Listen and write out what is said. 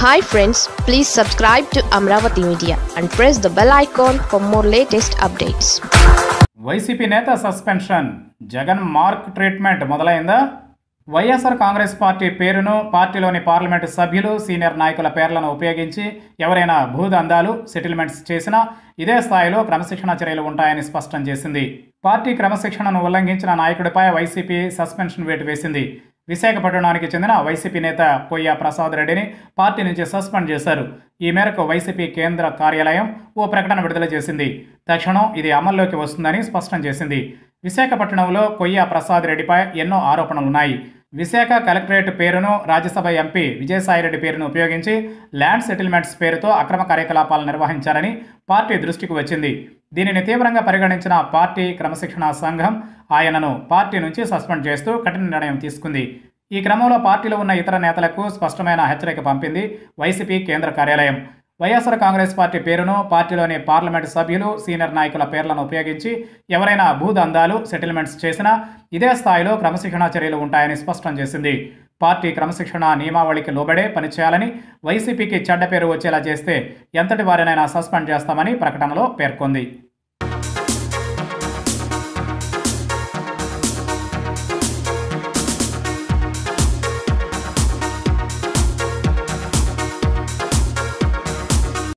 hi friends please subscribe to Amaravati media and press the bell icon for more latest updates YCP నేత suspension Jagan mark treatment మొదలైందా YSR Congress party పేరును పార్టీలోని parliament సభ్యులు senior నాయకుల పేర్లను ఉపయోగించి ఎవరైనా భూదందాలు సెటిల్మెంట్స్ చేసినా ఇదే స్థాయిలో క్రమశిక్షణ చర్యలు ఉంటాయని స్పష్టం చేసింది పార్టీ క్రమశిక్షణను ఉల్లంఘించిన నాయకుడిపై వైసీపీ సస్పెన్షన్ వేటు వేసింది విశాఖపట్నానికి చెందిన వైసీపీ నేత పొయ్య ప్రసాద్ రెడ్డిని పార్టీ నుంచి సస్పెండ్ చేశారు ఈ మేరకు వైసీపీ కేంద్ర కార్యాలయం ఓ ప్రకటన విడుదల చేసింది తక్షణం ఇది అమల్లోకి వస్తుందని స్పష్టం చేసింది విశాఖపట్నంలో కొయ్య ప్రసాద్ రెడ్డిపై ఎన్నో ఆరోపణలున్నాయి విశాఖ కలెక్టరేట్ పేరును రాజ్యసభ ఎంపీ విజయసాయిరెడ్డి పేరును ఉపయోగించి ల్యాండ్ సెటిల్మెంట్స్ పేరుతో అక్రమ కార్యకలాపాలు నిర్వహించారని పార్టీ దృష్టికి వచ్చింది దీనిని తీవ్రంగా పరిగణించిన పార్టీ క్రమశిక్షణ సంఘం ఆయనను పార్టీ నుంచి సస్పెండ్ చేస్తూ కఠిన నిర్ణయం తీసుకుంది ఈ క్రమంలో పార్టీలో ఉన్న ఇతర నేతలకు స్పష్టమైన హెచ్చరిక పంపింది వైసీపీ కేంద్ర కార్యాలయం వైఎస్ఆర్ కాంగ్రెస్ పార్టీ పేరును పార్టీలోని పార్లమెంటు సభ్యులు సీనియర్ నాయకుల పేర్లను ఉపయోగించి ఎవరైనా భూదందాలు సెటిల్మెంట్స్ చేసినా ఇదే స్థాయిలో క్రమశిక్షణా చర్యలు ఉంటాయని స్పష్టం చేసింది పార్టీ క్రమశిక్షణ నియమావళికి లోబడే పనిచేయాలని వైసీపీకి చెడ్డ పేరు వచ్చేలా చేస్తే ఎంతటి వారినైనా సస్పెండ్ చేస్తామని ప్రకటనలో పేర్కొంది